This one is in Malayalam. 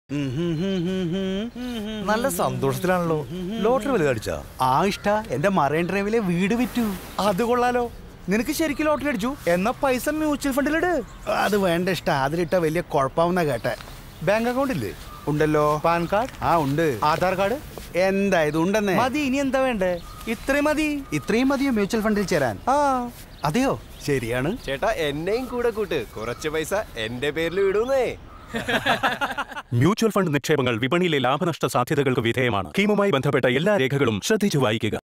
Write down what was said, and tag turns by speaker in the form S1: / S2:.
S1: നല്ല സന്തോഷത്തിലാണല്ലോ ലോട്ടറി വലുത് അടിച്ചാ
S2: ആ ഇഷ്ട എന്റെ മറൈൻ ഡ്രൈവിലെ വീട് വിറ്റു
S1: അത് കൊള്ളാലോ നിനക്ക് ശരിക്കും ലോട്ടറി അടിച്ചു എന്നാ പൈസ മ്യൂച്വൽ ഫണ്ടിലിട്
S2: അത് വേണ്ട ഇഷ്ട അതിലിട്ട വലിയ കുഴപ്പാവുന്ന കേട്ടെ
S1: ബാങ്ക് അക്കൗണ്ട് ഇല്ലേ
S2: ഉണ്ടല്ലോ
S1: പാൻ കാർഡ്
S2: ആ ഉണ്ട്
S1: ആധാർ കാർഡ്
S2: എന്താ ഇത് ഉണ്ടെന്നേ
S1: മതി ഇനി എന്താ വേണ്ടേ ഇത്രയും മതി
S2: ഇത്രയും മതിയോ മ്യൂച്വൽ ഫണ്ടിൽ ചേരാൻ
S1: ആ
S2: അതെയോ ശരിയാണ്
S3: ചേട്ടാ എന്നെയും കൂടെ കൂട്ട് കുറച്ച് പൈസ എന്റെ പേരിൽ വിടുന്നേ
S4: മ്യൂച്വൽ ഫണ്ട് നിക്ഷേപങ്ങൾ വിപണിയിലെ ലാഭനഷ്ട സാധ്യതകൾക്ക് വിധേയമാണ് സ്കീമുമായി ബന്ധപ്പെട്ട എല്ലാ രേഖകളും ശ്രദ്ധിച്ചു വായിക്കുക